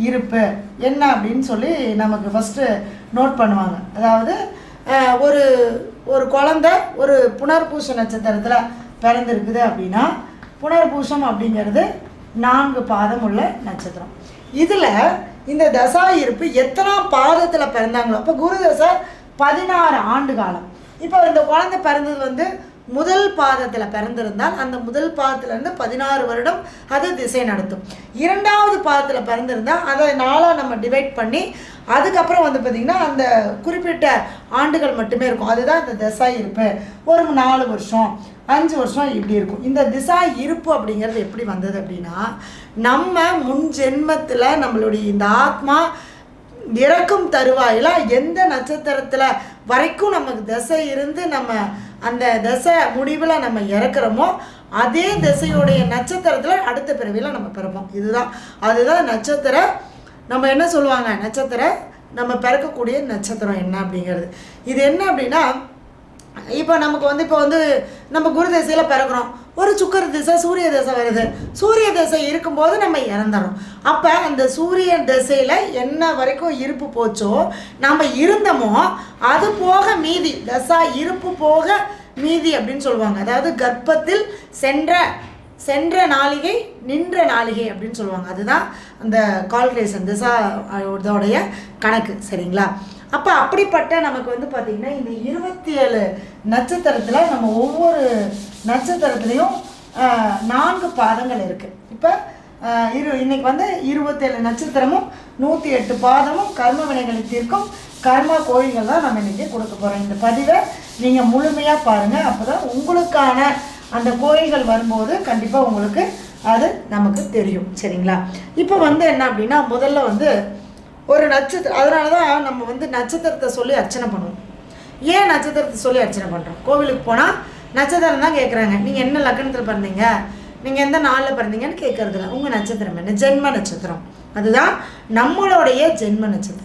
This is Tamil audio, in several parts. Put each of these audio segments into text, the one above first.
இருப்பு என்ன அப்படின்னு சொல்லி நமக்கு ஃபஸ்ட்டு நோட் பண்ணுவாங்க அதாவது அஹ், ஒரு ஒரு குழந்தை ஒரு புனர்பூச நட்சத்திரத்தில் பிறந்திருக்குது அப்படின்னா புனர்பூசம் அப்படிங்கிறது நான்கு பாதம் உள்ள நட்சத்திரம் இதில் இந்த தசா இருப்பு எத்தனாம் பாதத்தில் பிறந்தாங்களோ அப்போ குரு தசை பதினாறு ஆண்டு காலம் இப்போ இந்த குழந்தை பிறந்தது வந்து முதல் பாதத்தில் பிறந்திருந்தால் அந்த முதல் பாதத்திலேருந்து பதினாறு வருடம் அது திசை நடத்தும் இரண்டாவது பாதத்தில் பிறந்திருந்தால் அதை நாளாக நம்ம டிவைட் பண்ணி அதுக்கப்புறம் வந்து பார்த்திங்கன்னா அந்த குறிப்பிட்ட ஆண்டுகள் மட்டுமே இருக்கும் அதுதான் இந்த திசா இருப்பு ஒரு நாலு வருஷம் அஞ்சு வருஷம் இப்படி இருக்கும் இந்த திசா இருப்பு அப்படிங்கிறது எப்படி வந்தது அப்படின்னா நம்ம முன் ஜென்மத்தில் நம்மளுடைய இந்த ஆத்மா இறக்கும் தருவாயில் எந்த நட்சத்திரத்தில் வரைக்கும் நமக்கு திசை இருந்து நம்ம அந்த திசை முடிவில் நம்ம இறக்குறோமோ அதே திசையுடைய நட்சத்திரத்தில் அடுத்த பிறவியில் நம்ம பிறப்போம் இதுதான் அதுதான் நட்சத்திர நம்ம என்ன சொல்லுவாங்க நட்சத்திர நம்ம பிறக்கக்கூடிய நட்சத்திரம் என்ன அப்படிங்கிறது இது என்ன அப்படின்னா இப்போ நமக்கு வந்து இப்போ வந்து நம்ம குரு திசையில் பிறக்கிறோம் ஒரு சுக்கர திசை சூரிய திசை வருது சூரிய திசை இருக்கும்போது நம்ம இறந்துறோம் அப்போ அந்த சூரிய திசையில் என்ன வரைக்கும் இருப்பு போச்சோ நம்ம இருந்தோமோ அது போக மீதி தசா இருப்பு போக மீதி அப்படின்னு சொல்லுவாங்க அதாவது கர்ப்பத்தில் சென்ற சென்ற நாளிகை நின்ற நாளிகை அப்படின்னு சொல்லுவாங்க அதுதான் அந்த கால்குலேஷன் திசா இதோடைய கணக்கு சரிங்களா அப்போ அப்படிப்பட்ட நமக்கு வந்து பார்த்திங்கன்னா இந்த இருபத்தி ஏழு நட்சத்திரத்தில் நம்ம ஒவ்வொரு நட்சத்திரத்துலேயும் ஆஹ், நான்கு பாதங்கள் இருக்குது இப்போ இரு இன்னைக்கு வந்து இருபத்தேழு நட்சத்திரமும் நூற்றி எட்டு பாதமும் கர்ம வினைகளை தீர்க்கும் கர்ம கோயில்கள் தான் நம்ம இன்றைக்கி கொடுக்க போகிறோம் இந்த பதிவை நீங்கள் முழுமையாக பாருங்கள் அப்போ தான் உங்களுக்கான அந்த கோயில்கள் வரும்போது கண்டிப்பாக உங்களுக்கு அது நமக்கு தெரியும் சரிங்களா இப்போ வந்து என்ன அப்படின்னா முதல்ல வந்து ஒரு நட்சத்திரம் அதனால தான் நம்ம வந்து நட்சத்திரத்தை சொல்லி அர்ச்சனை பண்ணுவோம் ஏன் நட்சத்திரத்தை சொல்லி அர்ச்சனை பண்ணுறோம் கோவிலுக்கு போனால் நட்சத்திரம் தான் கேட்குறாங்க நீங்கள் என்ன லக்னத்தில் பிறந்தீங்க நீங்கள் எந்த நாளில் பிறந்தீங்கன்னு கேட்கறது இல்லை உங்கள் நட்சத்திரம் என்ன ஜென்ம நட்சத்திரம் அதுதான் நம்மளுடைய ஜென்ம நட்சத்திரம்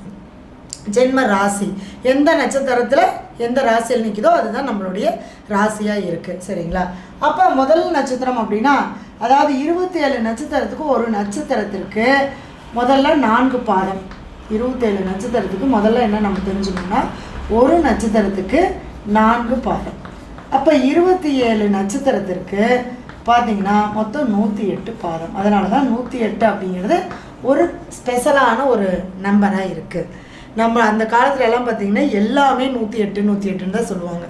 ஜென்ம ராசி எந்த நட்சத்திரத்தில் எந்த ராசியில் நிற்குதோ அதுதான் நம்மளுடைய ராசியாக இருக்குது சரிங்களா அப்போ முதல் நட்சத்திரம் அப்படின்னா அதாவது இருபத்தி ஏழு நட்சத்திரத்துக்கு ஒரு நட்சத்திரத்திற்கு முதல்ல நான்கு பாதம் இருபத்தேழு நட்சத்திரத்துக்கு முதல்ல என்ன நம்ம தெரிஞ்சுக்கணும்னா ஒரு நட்சத்திரத்துக்கு நான்கு பாதம் அப்போ இருபத்தி ஏழு நட்சத்திரத்திற்கு பார்த்தீங்கன்னா மொத்தம் நூற்றி எட்டு பாதம் அதனால தான் நூற்றி எட்டு அப்படிங்கிறது ஒரு ஸ்பெஷலான ஒரு நம்பராக இருக்குது நம்ம அந்த காலத்துல எல்லாம் பார்த்தீங்கன்னா எல்லாமே நூற்றி எட்டு நூற்றி எட்டுன்னு தான் சொல்லுவாங்க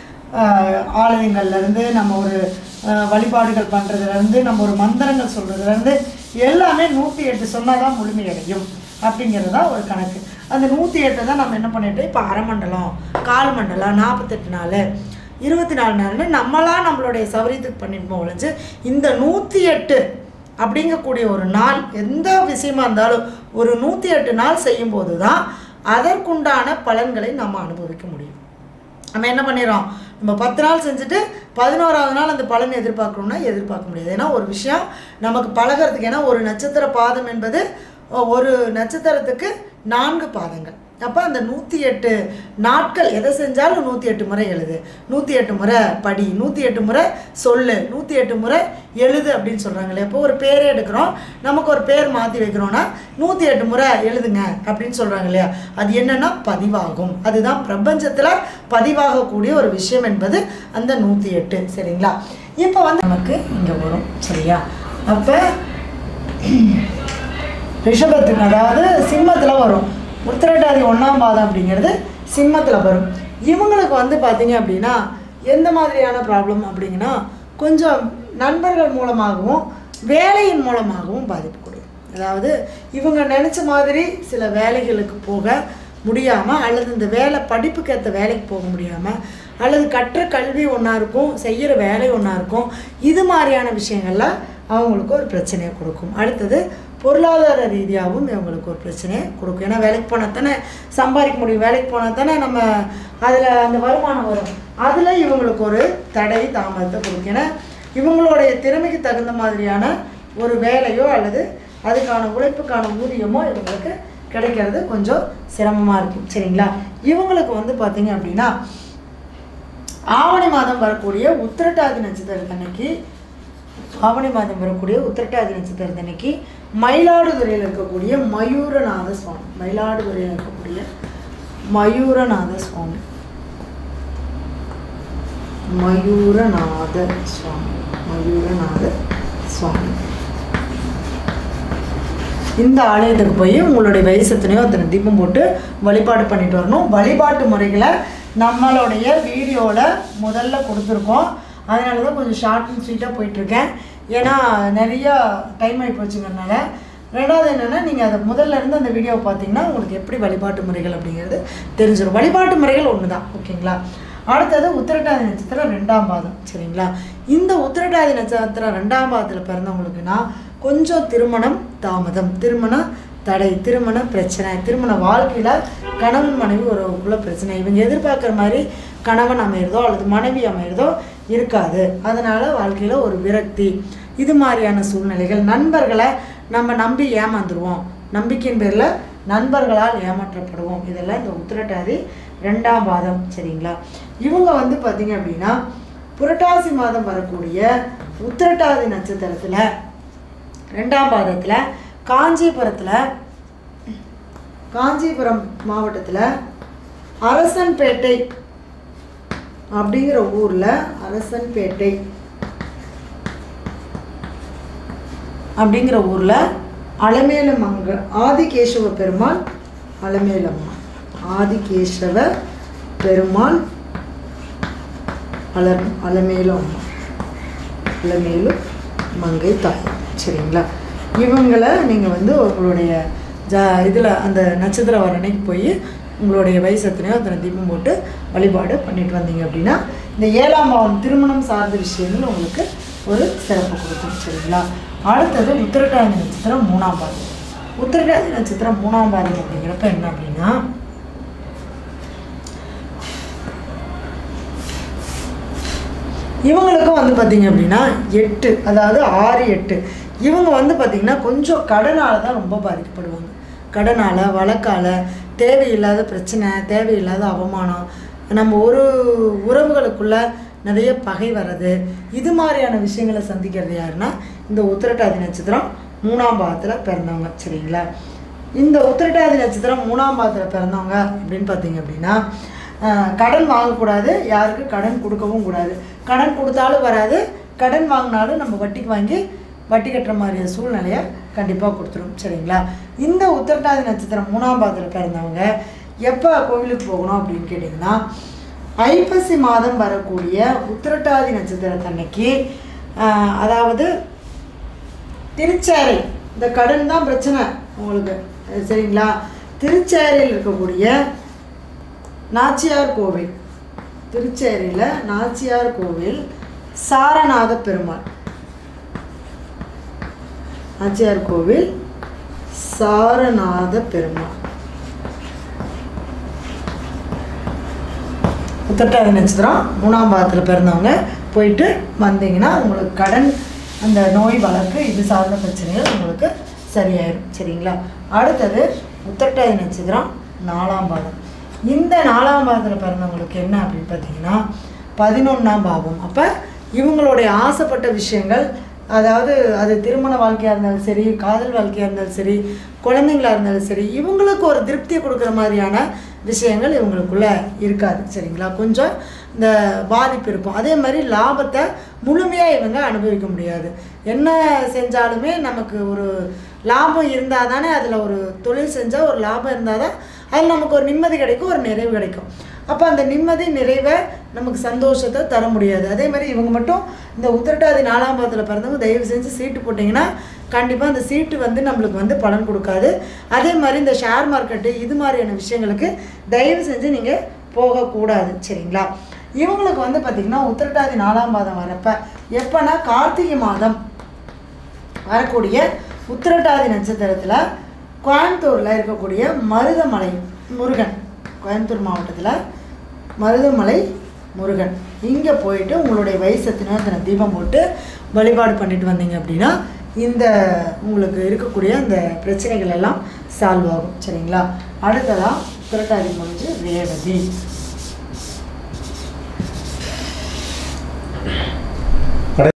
ஆஹ் ஆலயங்கள்லேருந்து நம்ம ஒரு ஆஹ் வழிபாடுகள் பண்ணுறதுலேருந்து நம்ம ஒரு மந்திரங்கள் சொல்கிறதுலேருந்து எல்லாமே நூற்றி எட்டு சொன்னால் தான் முழுமையடையும் அப்படிங்கிறது தான் ஒரு கணக்கு அந்த நூற்றி எட்டை தான் நம்ம என்ன பண்ணிட்டோம் இப்போ அரை மண்டலம் கால் மண்டலம் நாற்பத்தெட்டு நாள் இருபத்தி நாலு நாள்னு நம்மளாம் நம்மளுடைய சௌரியத்துக்கு பண்ணிட்டு ஒழிஞ்சு இந்த நூற்றி எட்டு அப்படிங்கக்கூடிய ஒரு நாள் எந்த விஷயமா இருந்தாலும் ஒரு நூற்றி எட்டு நாள் செய்யும்போது தான் அதற்குண்டான பலன்களை நம்ம அனுபவிக்க முடியும் நம்ம என்ன பண்ணிடுறோம் நம்ம பத்து நாள் செஞ்சுட்டு பதினோராவது நாள் அந்த பலன் எதிர்பார்க்கணும்னா எதிர்பார்க்க முடியாது ஏன்னா ஒரு விஷயம் நமக்கு பழகிறதுக்கு ஏன்னா ஒரு நட்சத்திர பாதம் என்பது ஒ- ஒரு நட்சத்திரத்துக்கு நான்கு பாதங்கள் அப்போ அந்த நூற்றி எட்டு நாட்கள் எதை செஞ்சாலும் நூற்றி எட்டு முறை எழுது நூற்றி எட்டு முறை படி நூற்றி எட்டு முறை சொல்லு நூற்றி எட்டு முறை எழுது அப்படின்னு சொல்கிறாங்களே இப்போ ஒரு பேரே எடுக்கிறோம் நமக்கு ஒரு பேர் மாற்றி வைக்கிறோன்னா நூற்றி எட்டு முறை எழுதுங்க அப்படின்னு சொல்கிறாங்க இல்லையா அது என்னன்னா பதிவாகும் அதுதான் பிரபஞ்சத்தில் பதிவாகக்கூடிய ஒரு விஷயம் என்பது அந்த நூற்றி எட்டு சரிங்களா இப்போ வந்து நமக்கு இங்கே வரும் சரியா அப்போ ரிஷபத்துக்கு அதாவது சிம்மத்தில் வரும் உத்திரட்டாதி ஒன்றாம் பாதம் அப்படிங்கிறது சிம்மத்தில் வரும் இவங்களுக்கு வந்து பார்த்தீங்க அப்படின்னா எந்த மாதிரியான ப்ராப்ளம் அப்படிங்கன்னா கொஞ்சம் நண்பர்கள் மூலமாகவும் வேலையின் மூலமாகவும் பாதிப்பு கொடுக்கும் அதாவது இவங்க நினச்ச மாதிரி சில வேலைகளுக்கு போக முடியாமல் அல்லது இந்த வேலை படிப்புக்கு ஏற்ற வேலைக்கு போக முடியாமல் அல்லது கற்ற கல்வி ஒன்றா இருக்கும் செய்கிற வேலை ஒன்றா இருக்கும் இது மாதிரியான விஷயங்கள்ல அவங்களுக்கு ஒரு பிரச்சனையை கொடுக்கும் அடுத்தது பொருளாதார ரீதியாகவும் இவங்களுக்கு ஒரு பிரச்சனையை கொடுக்கும் ஏன்னா வேலைக்கு போனால் தானே சம்பாதிக்க முடியும் வேலைக்கு போனால் தானே நம்ம அதில் அந்த வருமானம் வரும் அதில் இவங்களுக்கு ஒரு தடை தாமதத்தை கொடுக்கும் ஏன்னா இவங்களுடைய திறமைக்கு தகுந்த மாதிரியான ஒரு வேலையோ அல்லது அதுக்கான உழைப்புக்கான ஊதியமோ இவங்களுக்கு கிடைக்கிறது கொஞ்சம் சிரமமாக இருக்கும் சரிங்களா இவங்களுக்கு வந்து பார்த்தீங்க அப்படின்னா ஆவணி மாதம் வரக்கூடிய உத்திரட்டாதி நட்சத்திரத்து அன்னைக்கு ஆவணி மாதம் வரக்கூடிய உத்திரட்டாதி நட்சத்திரத்து அன்னைக்கு மயிலாடுதுறையில் இருக்கக்கூடிய மயூரநாத சுவாமி மயிலாடுதுறையில் இருக்கக்கூடிய மயூரநாத சுவாமி மயூரநாத சுவாமி மயூரநாத சுவாமி இந்த ஆலயத்துக்கு போய் உங்களுடைய வயசு எத்தனையோ அத்தனை தீபம் போட்டு வழிபாடு பண்ணிட்டு வரணும் வழிபாட்டு முறைகளை நம்மளுடைய வீடியோவில் முதல்ல கொடுத்துருக்கோம் அதனால தான் கொஞ்சம் ஷார்ட் அண்ட் ஸ்வீட்டாக போயிட்டுருக்கேன் ஏன்னா நிறையா டைம் ஆகி போச்சுங்கிறனால ரெண்டாவது என்னென்னா நீங்கள் அதை முதல்ல இருந்து அந்த வீடியோவை பார்த்தீங்கன்னா உங்களுக்கு எப்படி வழிபாட்டு முறைகள் அப்படிங்கிறது தெரிஞ்சிடும் வழிபாட்டு முறைகள் ஒன்று தான் ஓகேங்களா அடுத்தது உத்திரட்டாதி நட்சத்திரம் ரெண்டாம் பாதம் சரிங்களா இந்த உத்திரட்டாதி நட்சத்திரம் ரெண்டாம் பாதத்தில் பிறந்தவங்களுக்குன்னா கொஞ்சம் திருமணம் தாமதம் திருமண தடை திருமண பிரச்சனை திருமண வாழ்க்கையில் கணவன் மனைவி உறவுக்குள்ள பிரச்சனை இவங்க எதிர்பார்க்குற மாதிரி கணவன் அமையிறதோ அல்லது மனைவி அமையிறதோ இருக்காது அதனால் வாழ்க்கையில் ஒரு விரக்தி இது மாதிரியான சூழ்நிலைகள் நண்பர்களை நம்ம நம்பி ஏமாந்துருவோம் நம்பிக்கையின் பேரில் நண்பர்களால் ஏமாற்றப்படுவோம் இதெல்லாம் இந்த உத்திரட்டாதி ரெண்டாம் பாதம் சரிங்களா இவங்க வந்து பார்த்தீங்க அப்படின்னா புரட்டாசி மாதம் வரக்கூடிய உத்திரட்டாதி நட்சத்திரத்தில் ரெண்டாம் பாதத்தில் காஞ்சிபுரத்தில் காஞ்சிபுரம் மாவட்டத்தில் அரசன்பேட்டை அப்படிங்கிற ஊரில் அரசன்பேட்டை அப்படிங்கிற ஊரில் அலமேலமங்க ஆதிகேசவ பெருமாள் அலமேலம்மா ஆதிகேசவ பெருமாள் அல அலமேலு அம்மா அலமேலு மங்கை தாய் சரிங்களா இவங்களை நீங்கள் வந்து உங்களுடைய ஜா இதில் அந்த நட்சத்திரம் வர அன்னைக்கு போய் உங்களுடைய வயசு எத்தனையோ அத்தனை தீபம் போட்டு வழிபாடு பண்ணிட்டு வந்தீங்க அப்படின்னா இந்த ஏழாம் பாவம் திருமணம் சார்ந்த விஷயங்கள் உங்களுக்கு ஒரு சிறப்பு கொடுக்கும் சரிங்களா அடுத்தது உத்திரட்டாதி நட்சத்திரம் மூணாம் பாதம் உத்திரட்டாதி நட்சத்திரம் மூணாம் பாதம் அப்படிங்கிறப்ப என்ன அப்படின்னா இவங்களுக்கும் வந்து பார்த்தீங்க அப்படின்னா எட்டு அதாவது ஆறு எட்டு இவங்க வந்து பார்த்திங்கன்னா கொஞ்சம் கடனால் தான் ரொம்ப பாதிக்கப்படுவாங்க கடனால் வழக்கால் தேவையில்லாத பிரச்சனை தேவையில்லாத அவமானம் நம்ம ஒரு உறவுகளுக்குள்ள நிறைய பகை வர்றது இது மாதிரியான விஷயங்களை சந்திக்கிறது யாருன்னா இந்த உத்திரட்டாதி நட்சத்திரம் மூணாம் பாகத்தில் பிறந்தவங்க சரிங்களா இந்த உத்திரட்டாதி நட்சத்திரம் மூணாம் பாகத்தில் பிறந்தவங்க அப்படின்னு பார்த்தீங்க அப்படின்னா ஆஹ், கடன் வாங்கக்கூடாது யாருக்கு கடன் கொடுக்கவும் கூடாது கடன் கொடுத்தாலும் வராது கடன் வாங்கினாலும் நம்ம வட்டிக்கு வாங்கி வட்டி கட்டுற மாதிரியான சூழ்நிலையை கண்டிப்பாக கொடுத்துரும் சரிங்களா இந்த உத்திரட்டாதி நட்சத்திரம் மூணாம் பாதத்தில் பிறந்தவங்க எப்போ கோவிலுக்கு போகணும் அப்படின்னு கேட்டிங்கன்னா ஐப்பசி மாதம் வரக்கூடிய உத்திரட்டாதி நட்சத்திரத்தன்னைக்கு ஆஹ், அதாவது திருச்சேரை இந்த கடன் தான் பிரச்சனை உங்களுக்கு அஹ் சரிங்களா திருச்சேரையில் இருக்கக்கூடிய நாச்சியார் கோவில் திருச்சேரியில் நாச்சியார் கோவில் சாரநாத பெருமாள் நாச்சியார் கோவில் சாரநாத பெருமாள் உத்திரட்டாதி நட்சத்திரம் மூணாம் பாதத்தில் பிறந்தவங்க போயிட்டு வந்தீங்கன்னா உங்களுக்கு கடன் அந்த நோய் வழக்கு இது சார்ந்த பிரச்சனைகள் உங்களுக்கு சரியாயிடும் சரிங்களா அடுத்தது உத்திரட்டாதி நட்சத்திரம் நாலாம் பாதம் இந்த நாலாம் பாதத்தில் பிறந்தவங்களுக்கு என்ன அப்படின்னு பார்த்தீங்கன்னா பதினொன்றாம் பாவம் அப்போ இவங்களுடைய ஆசைப்பட்ட விஷயங்கள் அதாவது அது திருமண வாழ்க்கையாக இருந்தாலும் சரி காதல் வாழ்க்கையாக இருந்தாலும் சரி குழந்தைங்களா இருந்தாலும் சரி இவங்களுக்கு ஒரு திருப்தியை கொடுக்குற மாதிரியான விஷயங்கள் இவங்களுக்குள்ள இருக்காது சரிங்களா கொஞ்சம் இந்த பாதிப்பு இருக்கும் அதே மாதிரி லாபத்தை முழுமையாக இவங்க அனுபவிக்க முடியாது என்ன செஞ்சாலுமே நமக்கு ஒரு லாபம் இருந்தால் தானே அதில் ஒரு தொழில் செஞ்சால் ஒரு லாபம் இருந்தால் தான் அதில் நமக்கு ஒரு நிம்மதி கிடைக்கும் ஒரு நிறைவு கிடைக்கும் அப்போ அந்த நிம்மதி நிறைவை நமக்கு சந்தோஷத்தை தர முடியாது அதே மாதிரி இவங்க மட்டும் இந்த உத்திரட்டாதி நாலாம் பாதத்தில் பிறந்தவங்க தயவு செஞ்சு சீட்டு போட்டிங்கன்னா கண்டிப்பாக அந்த சீட்டு வந்து நம்மளுக்கு வந்து பலன் கொடுக்காது அதே மாதிரி இந்த ஷேர் மார்க்கெட்டு இது மாதிரியான விஷயங்களுக்கு தயவு செஞ்சு நீங்கள் போகக்கூடாது சரிங்களா இவங்களுக்கு வந்து பார்த்திங்கன்னா உத்திரட்டாதி நாலாம் பாதம் வரப்ப எப்போனா கார்த்திகை மாதம் வரக்கூடிய உத்திரட்டாதி நட்சத்திரத்தில் கோயம்புத்தூரில் இருக்கக்கூடிய மருதமலை முருகன் கோயம்புத்தூர் மாவட்டத்தில் மருதமலை முருகன் இங்கே போயிட்டு உங்களுடைய வயசு எத்தனையோ அத்தனை தீபம் போட்டு வழிபாடு பண்ணிட்டு வந்தீங்க அப்படின்னா இந்த உங்களுக்கு இருக்கக்கூடிய அந்த பிரச்சனைகள் எல்லாம் சால்வ் ஆகும் சரிங்களா அடுத்ததாக உத்திரட்டாதி முடிஞ்சு ரேவதி